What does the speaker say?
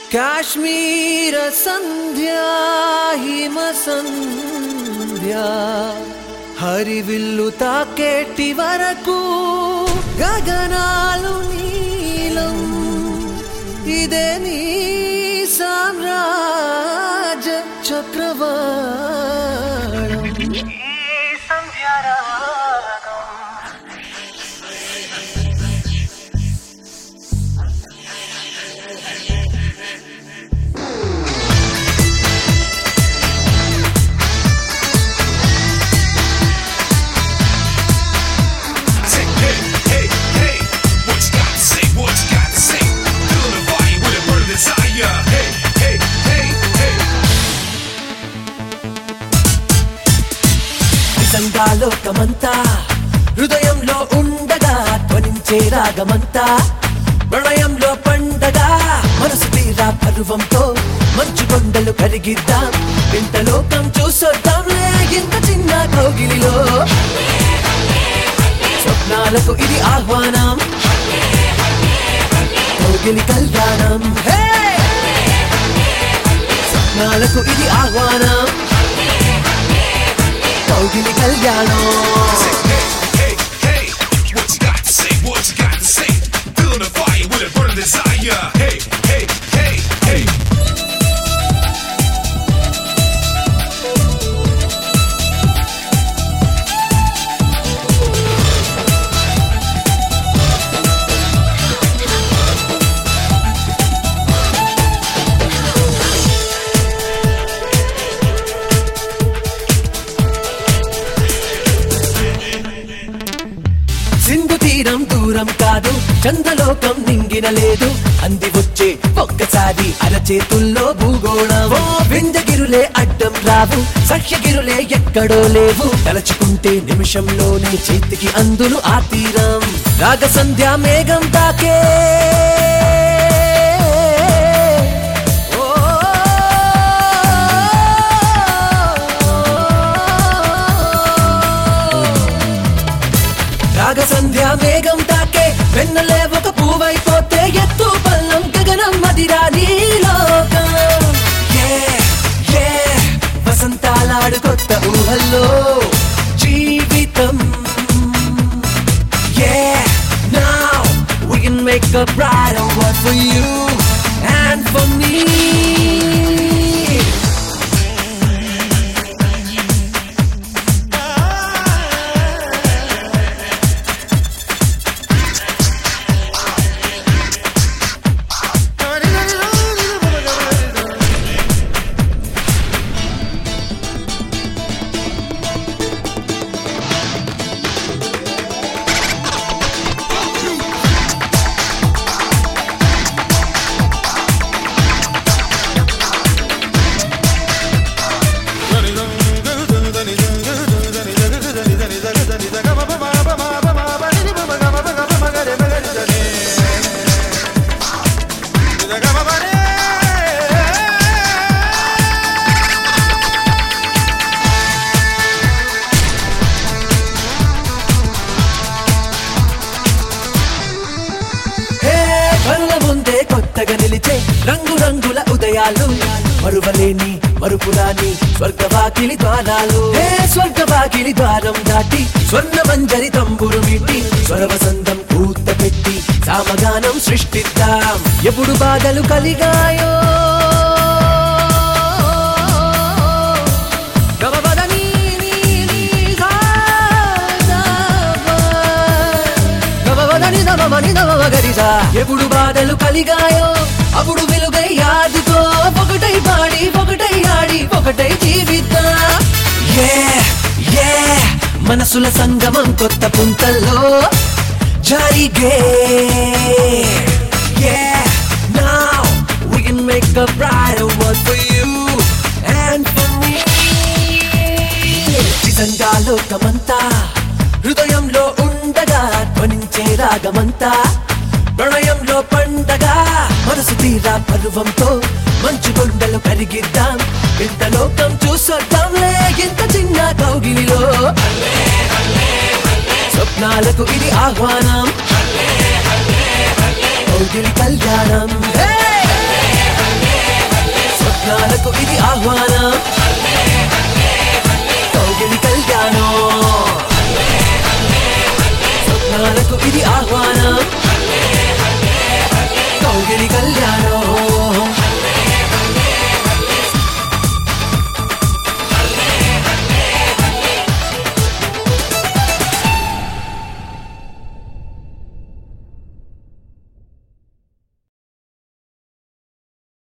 కాశ్మీర సంధ్యా హిమ సంధ్యా హరివిల్లు తాకేటి వరకు గగనాలు నీలం ఇదే నీ సామ్రాజ చక్రవాళం I say, hey, hey, hey, what you got to say, what you got to say? Feeling the fire with a burning desire. Hey, hey, hey, hey. నిజంగా లోకమంతా హృదయంలో ఉండగా ధ్వనించే రాగమంతా ప్రళయంలో పండగ మనసు తీరా పరువంతో మంచు కొండలు కరిగిద్దాం వింత లోకం చూసొద్దాంలే ఇంత చిన్న కౌగిలిలో స్వప్నాలకు ఇది ఆహ్వానం కౌగిలి కళ్యాణం హే! స్వప్నాలకు ఇది ఆహ్వానం కౌగిలి కళ్యాణం Hey, hey, what you got to say, what you got to say? Feeling the fire with a burning desire. Hey, hey, hey, hey. Sindhu తీరం దూరం కాదు చంద్రలోకం నింగిన లేదు అంది వచ్చే ఒక్కసారి అరచేతుల్లో భూగోళం ఓ విందగిరులే అడ్డం రావు సహ్యగిరులే ఎక్కడో లేవు తలచుకుంటే నిమిషంలోనే చేతికి అందులు ఆ తీరం రాగ సంధ్య మేఘం తాకే రాగ సంధ్య మేఘం తాకే వెన్నలే ఒక పువ్వైపోతే ఎత్తు పల్లం గగనం మదిరా నీలోకం Yeah, yeah, వసంతాలాడు కొత్త ఊహల్లో జీవితం Yeah, now we can make a brighter world for you and for me. హే, కళ్ళ ముందే కొత్తగా నిలిచే రంగు రంగుల ఉదయాలు మరువలేని మరుపురాని స్వర్గవాకిలి ద్వారాలు హే స్వర్గవాకిలి ద్వారం దాటి స్వర్ణ మంజరి తంబురు మీటి స్వరవసంతం పూత పెట్టి సామగానం సృష్టిద్దాం ఎప్పుడు బాధలు కలిగాయో గమపదని నీ నీ సా సా పా. నవవదని నవమని నవమగరిసా ఎప్పుడు బాధలు కలిగాయో అప్పుడు వెలుగై యాదుతో ఒకటై పాడి ఒకటై ఆడి ఒకటై జీవిద్దా ఏ ఏ మనసుల సంగమం కొత్త పుంతల్లో జరిగే Yeah, now we can make a brighter world for you and for me. నిజంగా లోకమంతా హృదయంలో ఉండగా ధ్వనించే రాగమంతా ప్రళయంలో పండగ మనసు తీరా పరువంతో మంచు కొండలు కరిగిద్దాం ఇంత లోకం చూసొద్దాంలే ఇంత చిన్న కౌగిలిలో స్వప్నాలకు ఇది ఆహ్వానం కౌగిలి కళ్యాణం హే! యువతకు ఇది ఆహ్వానం